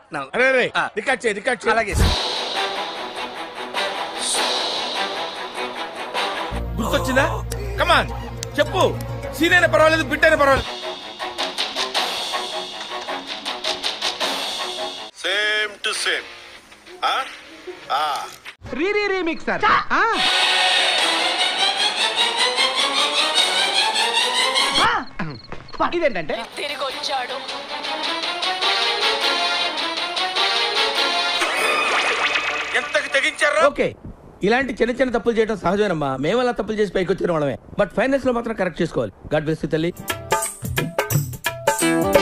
నా- అరే రే ఆ. రికార్డ్ చేయి రికార్డ్ చేయి అలాగే సార్ గుర్తొచ్చిందా కమాన్ చెప్పు సీన్ అయినా పర్వాలేదు బిట్ అయినా పర్వాలేదు same to same re re remixer ఇదేంటంటే తిరిగొచ్చాడు ఎంతకు తెగించారా ఓకే ఇలాంటి చిన్న చిన్న తప్పులు చేయడం సహజమేనమ్మా మేము అలా తప్పులు చేసి పైకి వచ్చిన వాళ్ళమే బట్ ఫైనల్స్ లో మాత్రం కరెక్ట్ చేసుకోవాలి గాడ్ బ్లెస్ తల్లి